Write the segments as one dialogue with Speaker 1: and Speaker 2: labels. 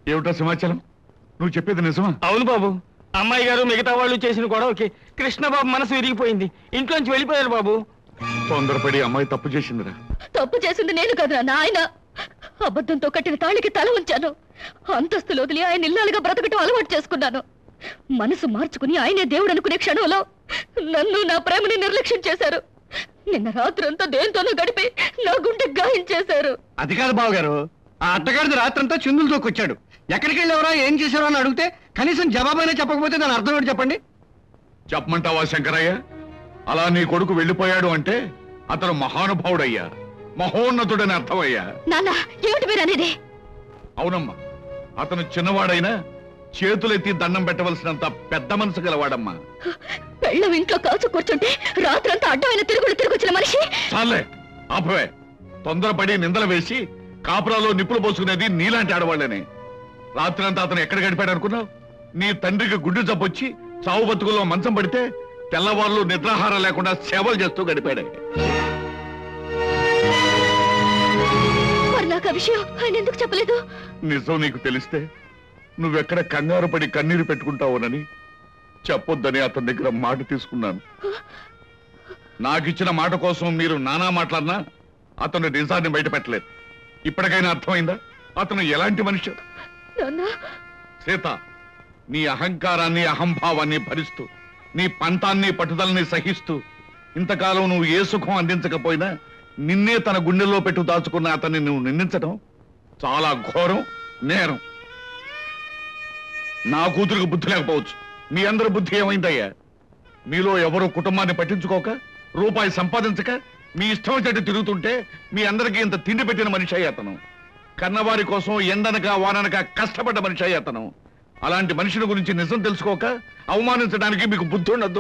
Speaker 1: ఏమిటా సమాచారం నువ్వు చెప్పేది నిజమా
Speaker 2: అవును బాబు అమ్మాయి గారు మిగతా వాళ్ళు చేసిన గొడవకి కృష్ణబాబు మనసు విరిగిపోయింది ఇంట్లోంచి వెళ్ళిపోయారు బాబు
Speaker 1: తొందరపడి అమ్మాయి తప్పు చేసిందిరా
Speaker 3: తప్పు చేసింది నేను కదా నా ఆయన అబద్ధంతో కట్టిన తాళికి తల ఉంచాను అంతస్తులు వదిలి ఆయన ఇల్లాలుగా బ్రతకటం అలవాటు చేసుకున్నాను మనసు మార్చుకుని ఆయనే దేవుడు అనుకునే క్షణంలో నన్ను నా ప్రేమని నిర్లక్ష్యం చేశారు నిన్న రాత్రంతా దేంతోనో గడిపి నా గుండె గాయం చేశారు
Speaker 4: అది కాదు బావగారు ఆ అత్తగారిది రాత్రంతా చిందులు తోకొచ్చాడు ఎక్కడికి వెళ్ళేవరా ఏం చేశారో అని అడిగితే కనీసం జవాబైనా చెప్పకపోతే దాని అర్థం ఏంటి చెప్పండి
Speaker 1: చెప్పమంటావా శంకరయ్య అలా నీ కొడుకు వెళ్ళిపోయాడు అంటే అతను మహానుభావుడయ్యా మహోన్నతుడని అర్థమయ్యా
Speaker 3: నాన్న ఏమిటి మీరు అనేది
Speaker 1: అవునమ్మా అతను చిన్నవాడైనా చేతులెత్తి దండం పెట్టవలసినంత పెద్ద మనసు గలవాడమ్మా
Speaker 3: పెళ్ళం ఇంట్లో కాచు కూర్చుంటే రాత్రంతా అడ్డమైన తిరుగుడు తిరిగొచ్చిన మనిషి
Speaker 1: చాలే ఆపవే తొందరపడి నిందలు వేసి కాపురాలో నిప్పులు పోసుకునేది నీలాంటి ఆడవాళ్ళనే రాత్రంతా అతను ఎక్కడ గడిపాడు అనుకున్నావు నీ తండ్రికి గుడ్డు జబ్బొచ్చి చావు బతుకుల్లో మంచం పడితే తెల్లవాళ్ళు నిద్రాహారం లేకుండా సేవలు చేస్తూ గడిపాడే
Speaker 3: మరి నాకు ఆ విషయం ఆయన ఎందుకు చెప్పలేదు
Speaker 1: నిజం నీకు తెలిస్తే నువ్వెక్కడ కంగారు పడి కన్నీరు పెట్టుకుంటావునని చెప్పొద్దని అతని దగ్గర మాట తీసుకున్నాను నాకిచ్చిన మాట కోసం మీరు నానా మాట్లాడినా అతను నిజాన్ని బయట పెట్టలేదు ఇప్పటికైనా అర్థమైందా అతను ఎలాంటి మనిషి
Speaker 3: నాన్న
Speaker 1: సీత నీ అహంకారాన్ని అహంభావాన్ని భరిస్తూ నీ పంతాన్ని పట్టుదలని సహిస్తూ ఇంతకాలం నువ్వు ఏ సుఖం అందించకపోయినా నిన్నే తన గుండెల్లో పెట్టు దాచుకున్న అతన్ని నువ్వు నిందించడం చాలా ఘోరం నేరం నా కూతురికి బుద్ధి లేకపోవచ్చు మీ అందరి బుద్ధి ఏమైందయ్యా మీలో ఎవరు కుటుంబాన్ని పట్టించుకోక రూపాయి సంపాదించక మీ ఇష్టం వచ్చేట్టు తిరుగుతుంటే మీ అందరికీ ఇంత తిండి పెట్టిన మనిషి అయ్యి అతను కన్నవారి కోసం ఎండనక వాననక కష్టపడ్డ మనిషి అయ్యి అతను అలాంటి మనిషిని గురించి నిజం తెలుసుకోక అవమానించడానికి మీకు బుద్ధి ఉండద్దు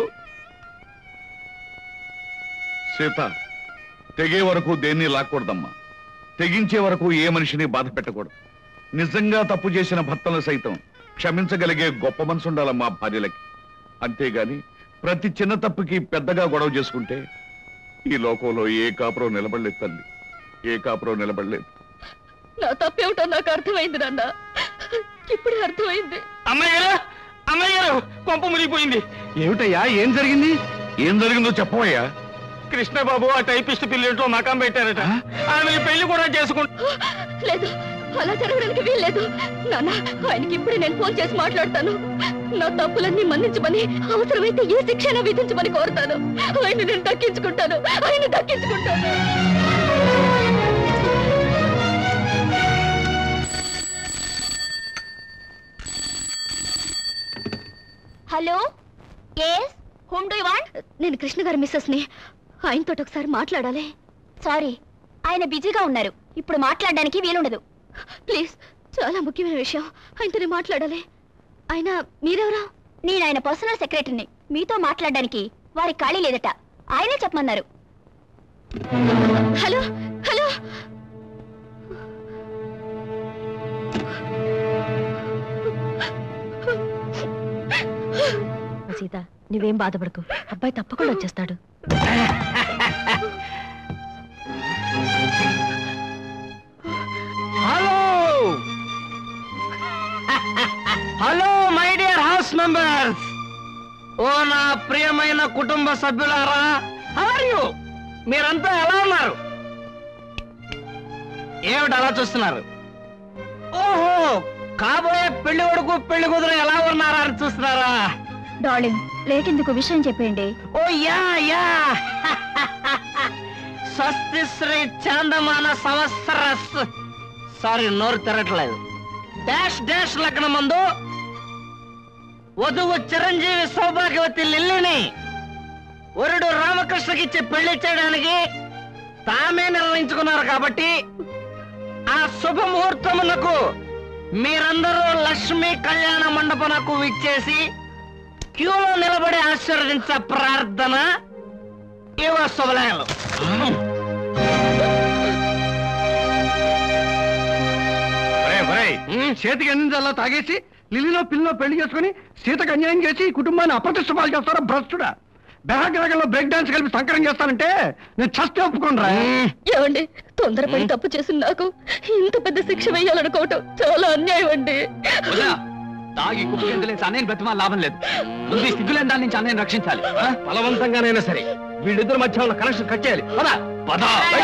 Speaker 1: సీత తెగే వరకు దేన్ని లాక్కూడదమ్మా తెగించే వరకు ఏ మనిషిని బాధ పెట్టకూడదు నిజంగా తప్పు చేసిన భర్తలు సైతం క్షమించగలిగే గొప్ప మనసు ఉండాలమ్మా భార్యలకి అంతేగాని ప్రతి చిన్న తప్పుకి పెద్దగా గొడవ చేసుకుంటే ఈ లోకంలో ఏ కాపురం నిలబడలేదు తల్లి ఏ కాపురం నిలబడలేదు
Speaker 3: నా తప్పేమిటో నాకు అర్థమైంది నాన్న ఇప్పుడే అర్థమైంది
Speaker 2: అమ్మాయి గారు అమ్మాయి గారు కొంప మునిగిపోయింది
Speaker 4: ఏమిటయ్యా ఏం జరిగింది
Speaker 1: ఏం జరిగిందో చెప్పవయ్యా
Speaker 2: కృష్ణబాబు ఆ టైపిస్ట్ పిల్లలతో మకాం పెట్టారట ఆమె పెళ్లి కూడా చేసుకుంటా
Speaker 3: లేదు అలా జరగడానికి వీల్లేదు నాన్న ఆయనకి ఇప్పుడే నేను ఫోన్ చేసి మాట్లాడతాను నా తప్పులన్నీ మన్నించమని అవసరమైతే ఏ శిక్షణ విధించమని కోరుతాను ఆయన నేను దక్కించుకుంటాను ఆయన దక్కించుకుంటాను hello yes whom do want నేను కృష్ణ గారి మిస్సెస్ ని ఆయనతో ఒకసారి మాట్లాడాలి సారీ ఆయన బిజీగా ఉన్నారు ఇప్పుడు మాట్లాడడానికి వీలుండదు ప్లీజ్ చాలా ముఖ్యమైన విషయం ఆయనతోనే మాట్లాడాలి ఆయన మీరెవరా నేను ఆయన పర్సనల్ సెక్రటరీని మీతో మాట్లాడడానికి వారి ఖాళీ లేదట ఆయనే చెప్పమన్నారు హలో హలో
Speaker 5: సీత నువ్వేం బాధపడకు అబ్బాయి తప్పకుండా వచ్చేస్తాడు
Speaker 2: hello hello my dear house members ఓ నా ప్రియమైన కుటుంబ సభ్యులారా ఆర్ యు మీరంతా ఎలా ఉన్నారు ఏమిటి అలా చూస్తున్నారు ఓహో కాబోయే పెళ్లి కొడుకు పెళ్లి కూతురు ఎలా ఉన్నారా అని చూస్తున్నారా
Speaker 3: డార్లింగ్ లేట్ ఎందుకు విషయం చెప్పండి
Speaker 2: ఓ యా యా స్వస్తి శ్రీ చాందమాన సంవత్సర సారీ నోరు తిరగట్లేదు డాష్ డాష్ లగ్నం ముందు వధువు చిరంజీవి సౌభాగ్యవతి లిల్లిని వరుడు రామకృష్ణకిచ్చి పెళ్లి చేయడానికి తామే నిర్ణయించుకున్నారు కాబట్టి ఆ శుభముహూర్తమునకు మీరందరూ లక్ష్మీ కళ్యాణ మండపనకు విచ్చేసి క్యూలో నిలబడి ఆశీర్వదించ ప్రార్థన ఇవ శుభలయాలు
Speaker 4: చేతికి అందించాలా తాగేసి లిలిలో పిల్లలో పెళ్లి చేసుకుని సీతకు అన్యాయం చేసి ఈ కుటుంబాన్ని అప్రతిష్ట పాలు చేస్తారా భ్రష్టుడా బెహగ్రగంలో బ్రేక్ డాన్స్ కలిపి సంకరం చేస్తానంటే నేను చస్తే ఒప్పుకోనరా
Speaker 5: ఏమండి తొందరపడి తప్పు చేసిన నాకు ఇంత పెద్ద శిక్ష వేయాలనుకోవటం చాలా అన్యాయం అండి
Speaker 2: తాగి కుప్పి ఎందులేసి అన్నయ్యని బ్రతిమా లాభం లేదు ముందు ఈ సిగ్గులేని దాని నుంచి అన్నయ్యని రక్షించాలి ఆ?
Speaker 4: బలవంతంగానైనా సరే వీళ్ళిద్దరు మధ్య ఉన్న కనెక్షన్ కట్ చేయాలి పద
Speaker 2: పద.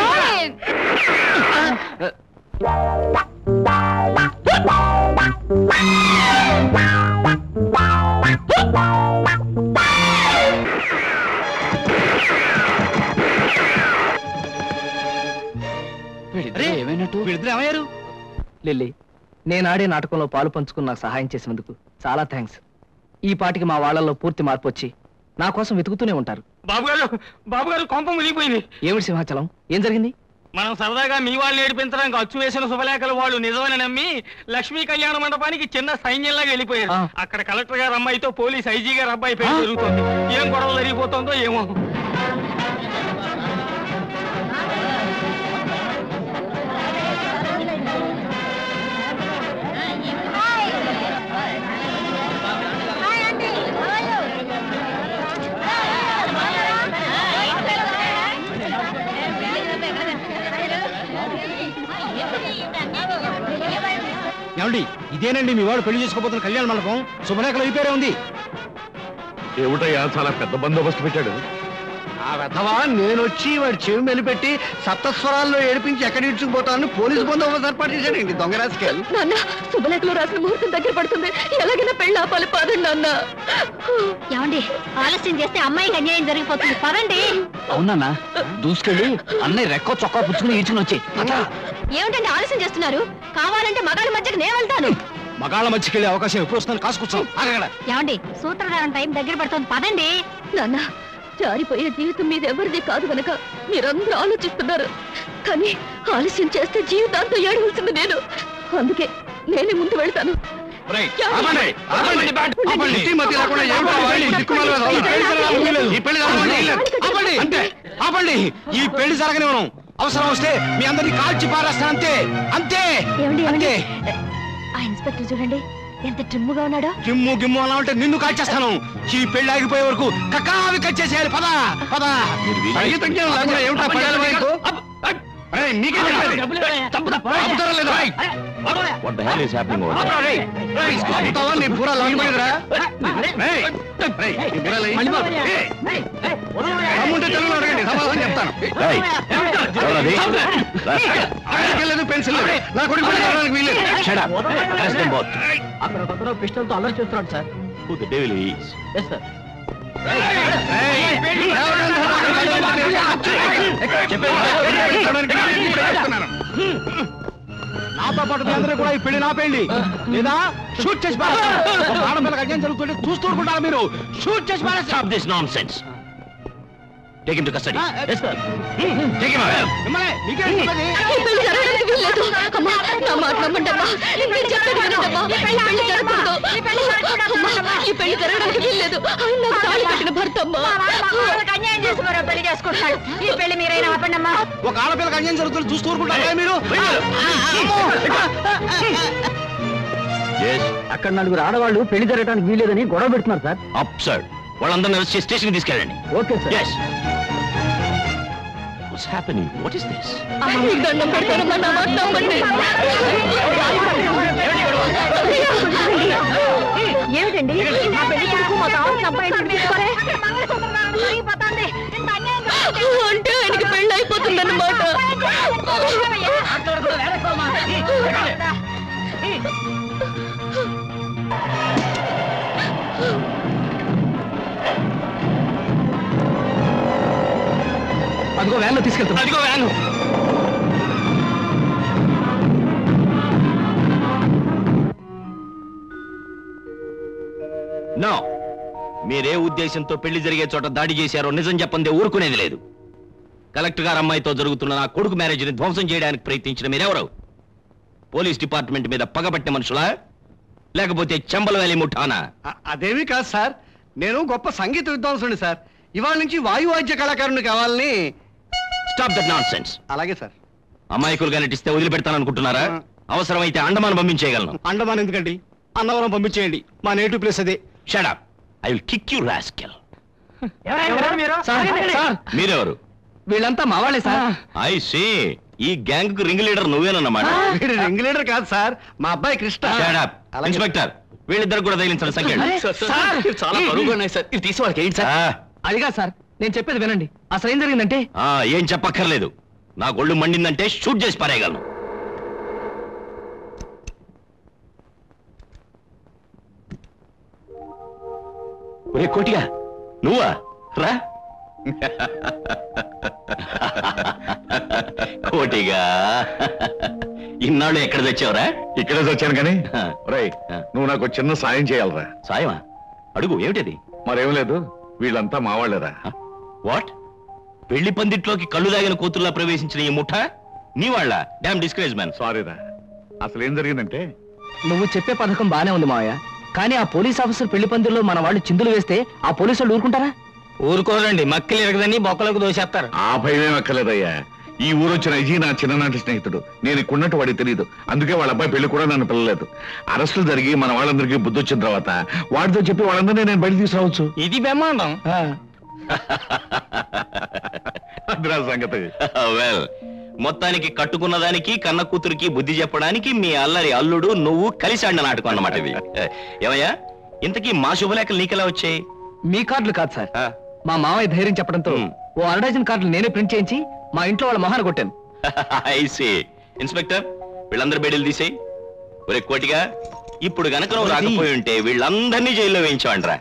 Speaker 2: వీళ్ళిద్దరూ ఏమైనట్టు
Speaker 4: వీళ్ళిద్దరు ఏమయ్యారు
Speaker 2: లిల్లీ నేను ఆడే నాటకంలో పాలు పంచుకుని నాకు సహాయం చేసినందుకు చాలా థ్యాంక్స్ ఈ పాటికి మా వాళ్ళల్లో పూర్తి మార్పు వచ్చి నా కోసం వెతుకుతూనే ఉంటారు
Speaker 6: బాబు గారు బాబు గారు కొంప మునిగిపోయింది
Speaker 2: ఏమిటి సింహాచలం ఏం జరిగింది
Speaker 6: మనం సరదాగా మీ వాళ్ళని ఏడిపించడానికి అచ్చు వేసిన శుభలేఖలు వాళ్ళు నిజమని నమ్మి లక్ష్మీ కళ్యాణ మండపానికి చిన్న సైన్యంలాగా వెళ్ళిపోయారు
Speaker 2: ఆ.
Speaker 6: అక్కడ కలెక్టర్ గారు అమ్మాయితో పోలీస్ ఐజీ గారు అబ్బాయి పేరు జరుగుతుంది ఏం గొడవ జరిగిపోతుందో ఏమో
Speaker 4: ఏమండి ఇదేనండి మీ వాడు పెళ్లి చేసుకోబోతున్న కళ్యాణ మండపం శుభలేఖలు అయిపోయారే ఉంది
Speaker 1: ఏమిటయ్యా చాలా పెద్ద బందోబస్తు పెట్టాడు
Speaker 4: ఆ వెధవా నేను వచ్చి వాడి చెవి మెలిపెట్టి సప్తస్వరాల్లో ఏడిపించి ఎక్కడ ఇడ్చుకుపోతానని పోలీసు బందోబస్తు ఏర్పాటు చేశాడండి దొంగ రాజకీయాలు
Speaker 5: నాన్న శుభలేఖలో రాసిన ముహూర్తం దగ్గర పడుతుంది ఎలాగైనా పెళ్ళి ఆపాలి పదండి నాన్న
Speaker 3: ఏమండి ఆలస్యం చేస్తే అమ్మాయికి అన్యాయం జరిగిపోతుంది పదండి
Speaker 2: అవునన్నా దూసుకెళ్ళి అన్నయ్య రెక్కో చొక్కా పుచ్చుకుని ఈడ్చుకుని వచ్చి
Speaker 3: ఏమిటండి ఆలస్యం చేస్తున్నారు కావాలంటే మగాళ్ళ మధ్యకి నేను వెళ్తాను
Speaker 4: మగాళ్ళ మధ్యకి వెళ్ళే అవకాశం ఎప్పుడు వస్తుందని కాసుకొచ్చాం అక్కడ
Speaker 3: ఏమండి సూత్రధారం టైం దగ్గర పడుతుంది పదండి
Speaker 5: నాన్న జారిపోయే జీవితం మీద ఎవరిది కాదు గనక మీరందరూ ఆలోచిస్తున్నారు కానీ ఆలస్యం చేస్తే జీవితాంతం ఏడవలసింది నేను అందుకే నేనే ముందు వెళ్తాను
Speaker 4: ఆపండి, ఆపండి, ఆపండి. ఇంటి మధ్య లేకుండా ఏం కావాలి? ఈ దిక్కుమాల వెధవలు. ఈ పెళ్లి జరగాలని వీల్లేదు. ఈ పెళ్లి జరగాలని వీల్లేదు. ఆపండి. అంతే ఆపండి ఈ పెళ్లి జరగనివ్వను అవసరం వస్తే మీ అందరినీ కాల్చి పారేస్తాను అంతే అంతే
Speaker 5: ఏమండి ఏమండి
Speaker 4: అంతే
Speaker 5: ఆ ఇన్స్పెక్టర్ చూడండి ఎంత ట్రిమ్ముగా ఉన్నాడో
Speaker 4: గిమ్ము గిమ్ము అలా ఉంటే నిన్ను కాల్చేస్తాను ఈ పెళ్లి ఆగిపోయే వరకు కకావి కచ్చేసేయాలి పద పద సంగీతం జ్ఞానం లేకుండా ఏమిటా పడాలి మీకు? అరే, మీకే చెప్పేది. ఆపుతారా లేదా?
Speaker 1: What the hell is happening
Speaker 4: రేయ్, రేయ్, ఆపుతావా? నీ బుర్ర లాగిపోయిందిరా? రేయ్, రేయ్, నీ బుర్ర లాగి- ఏయ్, దమ్ముంటే తెలుగులో అడగండి సమాధానం చెప్తాను ఆయనకి లేదు పెన్సిల్ లేదు నా కొడుకు పెళ్లి జరగడానికి వీల్లేదు
Speaker 2: అక్కడ పిస్టల్ తో అల్లరి చేస్తున్నాడు సార్ ఎస్ సార్
Speaker 4: ఏయ్, ఎవరైనా చెప్తున్నాను. నాతో పాటు మీ అందరూ కూడా ఈ పెళ్లి నాపేయండి లేదా షూట్ చేసి పారేస్తాను. ఒక ఆడపిల్లకి అన్యాయం జరుగుతుంటే చూస్తూ ఊరుకుంటారా మీరు షూట్ చేసి పారేస్తాను.
Speaker 1: This nonsense take into custody
Speaker 4: ఆ, మిమ్మల్ని, మీకేం చెప్పేది?
Speaker 5: ఈ పెళ్లి జరగడానికి వీల్లేదు అమ్మా నా మాట నమ్మండి అమ్మా నేను చెప్పేది వినండమ్మా ఈ పెళ్లి జరగకూడదు అమ్మా, ఈ పెళ్లి జరగడానికి వీల్లేదు ఆయన నాకు తాళి కట్టిన భర్త అమ్మా
Speaker 3: అన్యాయం చేసి మరో పెళ్లి చేసుకుంటాడు ఈ పెళ్లి మీరైనా ఆపండి అమ్మా
Speaker 4: ఒక ఆడపిల్లకి అన్యాయం జరుగుతుంటే చూస్తూ ఊరుకుంటారా మీరు అమ్మో!
Speaker 2: అక్కడ నలుగురు ఆడవాళ్ళు పెళ్లి జరగడానికి వీలేదని గొడవ పెడుతున్నారు సార్
Speaker 1: అప్సర్డ్ వాళ్ళందరినీ అరెస్ట్ చేసి స్టేషన్ తీసుకెళ్ళండి
Speaker 2: okay sir
Speaker 1: yes what's happening what is this
Speaker 5: అమ్మా, మీకు దండం పెడతానమ్మా నా మాట నమ్మండి
Speaker 3: ఏమిటండి మా పెళ్లి కొడుకు మా తాత అబ్బాయి తీసుకోరే
Speaker 5: అంటే ఆయనకి పెళ్లి అయిపోతుందన్నమాట
Speaker 2: అదిగో వ్యాన్ లో తీసుకెళ్తాం
Speaker 6: అదిగో వ్యాను
Speaker 1: నో మీరే ఉద్దేశంతో పెళ్లి జరిగే చోట దాడి చేశారో నిజం చెప్పందే ఊరుకునేది లేదు కలెక్టర్ గారు అమ్మాయితో జరుగుతున్న నా కొడుకు మ్యారేజ్ని ధ్వంసం చేయడానికి ప్రయత్నించిన మీరెవరు పోలీస్ డిపార్ట్మెంట్ మీద పగబట్టిన మనుషులా లేకపోతే చెంబల వ్యాలీ ముఠానా
Speaker 4: అ- అదేమీ కాదు సార్ నేను గొప్ప సంగీత విద్వాంసుని సార్ ఇవాళ నుంచి వాయువాద్య కళాకారుని కావాలని
Speaker 1: స్టాప్ దట్ నాన్ సెన్స్
Speaker 4: అలాగే సార్
Speaker 1: అమాయకులుగా నటిస్తే వదిలిపెడతాననుకుంటున్నారా అవసరమైతే అండమాన్ పంపించేయగలను
Speaker 4: అండమాన్ ఎందుకండి అన్నవరం పంపించేయండి మా నేటివ్ ప్లేస్ అదే
Speaker 1: shut up I will kick you rascal
Speaker 2: sir, sir,
Speaker 4: మీరెవరు
Speaker 2: వీళ్ళంతా మా వాళ్ళే సార్
Speaker 4: ఐ సీ ఈ గ్యాంగ్ కు రింగ్ లీడర్ నువ్వేనన్నమాట
Speaker 7: వీడు రింగ్ లీడర్ కాదు సార్ మా అబ్బాయి కృష్ణ
Speaker 4: Shut up. ఇన్స్పెక్టర్ వీళ్ళిద్దరు కూడా తగిలించండి సంఖ్య
Speaker 2: సార్
Speaker 7: చాలా బరువుగా ఉన్నాయి సార్ ఇది తీసి వాళ్ళకి ఏంటి సార్
Speaker 2: అదిగా సార్ నేను చెప్పేది వినండి అసలు ఏం జరిగిందంటే
Speaker 4: ఏం చెప్పక్కర్లేదు నా ఒళ్ళు మండిందంటే షూట్ చేసి పారేయగలను ఒరే కోటిగా నువ్వా రా కోటిగా ఇన్నాళ్ళు ఎక్కడ తెచ్చావురా
Speaker 1: ఇక్కడే వచ్చాను కానీ రై నువ్వు నాకు ఒక చిన్న సాయం చేయాలరా
Speaker 4: సాయమా అడుగు ఏమిటది
Speaker 1: మరేం లేదు వీళ్ళంతా మావాళ్ళేరా
Speaker 4: వాట్ పెళ్లి పందిట్లోకి కళ్ళు దాగిన కూతుర్లా ప్రవేశించిన ఈ ముఠ నీ వాళ్ళ డామ్ డిస్కరేజ్ మ్యాన్
Speaker 1: సారీరా అసలు ఏం జరిగిందంటే
Speaker 2: నువ్వు చెప్పే పథకం బానే ఉంది మావయ్య కానీ ఆ పోలీస్ ఆఫీసర్ పెళ్లి పందిరిలో మన వాళ్ళు చిందులు వేస్తే ఆ పోలీసు వాళ్ళు ఊరుకుంటారా
Speaker 6: ఊరుకోరండి మక్కలు ఎరగదని బొక్కలకు దోసేస్తారు
Speaker 1: ఆ భయమేం అక్కర్లేదయ్యా ఈ ఊరు వచ్చిన అజీ నా చిన్ననాటి స్నేహితుడు నేను ఇక్కడున్నట్టు వాడికి తెలియదు అందుకే వాళ్ళ అబ్బాయి పెళ్లి కూడా నన్ను పిల్లలేదు అరెస్టులు జరిగి మన వాళ్ళందరికీ బుద్ధి వచ్చిన తర్వాత వాడితో చెప్పి వాళ్ళందరినీ నేను బయట తీసుకురావచ్చు
Speaker 6: ఇది బ్రహ్మాండం
Speaker 1: అదిరా సంగతి
Speaker 4: వెల్ మొత్తానికి కట్టుకున్న దానికి కన్న కూతురికి బుద్ధి చెప్పడానికి మీ అల్లరి అల్లుడు నువ్వు కలిసి ఆడిన నాటకం అన్నమాట ఇది ఏమయ్యా ఇంతకీ మా శుభలేఖలు నీకెలా వచ్చాయి
Speaker 2: మీ కార్డులు కాదు సార్
Speaker 4: ఆ,
Speaker 2: మా మావయ్య ధైర్యం చెప్పడంతో
Speaker 4: Hmm.
Speaker 2: ఓ అరడజన్ కార్డులు నేనే ప్రింట్ చేయించి మా ఇంట్లో వాళ్ళ మొహాన కొట్టాను
Speaker 4: I see. ఇన్స్పెక్టర్ వీళ్ళందరి బెడీలు తీసేయి ఒరే కోటిగా ఇప్పుడు గనక నువ్వు రాకపోయి ఉంటే వీళ్ళందరినీ జైల్లో వేయించావంట్రా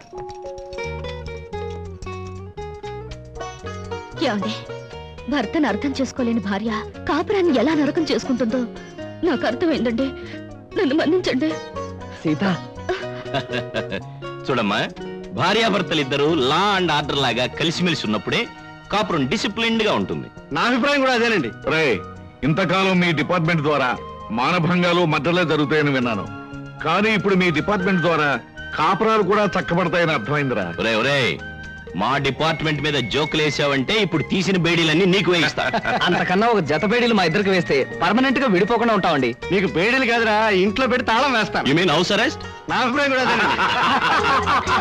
Speaker 5: ఏమండి భర్తను అర్థం చేసుకోలేని భార్య కాపురాన్ని ఎలా నరకం చేసుకుంటుందో నాకు అర్థమైందండి నన్ను మన్నించండి
Speaker 2: సీత
Speaker 4: చూడమ్మా భార్యాభర్తలు ఇద్దరు లా అండ్ ఆర్డర్ లాగా కలిసిమెలిసి ఉన్నప్పుడే కాపురం డిసిప్లిన్డ్ గా ఉంటుంది
Speaker 7: నా అభిప్రాయం కూడా అదేనండి
Speaker 1: రే ఇంతకాలం మీ డిపార్ట్మెంట్ ద్వారా మానభంగాలు మద్దలే జరుగుతాయని విన్నాను కానీ ఇప్పుడు మీ డిపార్ట్మెంట్ ద్వారా కాపురాలు కూడా చక్కబడతాయని అర్థమైందిరా
Speaker 4: ఒరే ఒరే మా డిపార్ట్మెంట్ మీద జోకులు వేసావంటే ఇప్పుడు తీసిన బేడీలన్నీ నీకు వేయిస్తా
Speaker 2: అంతకన్నా ఒక జత బేడీలు మా ఇద్దరికి వేస్తే పర్మనెంట్ గా విడిపోకుండా ఉంటామండి
Speaker 7: నీకు బేడీలు కాదురా ఇంట్లో పెట్టి తాళం వేస్తాను
Speaker 4: యు మీన్ హౌస్ అరెస్ట్
Speaker 7: నా అభిప్రాయం కూడా అదేనండి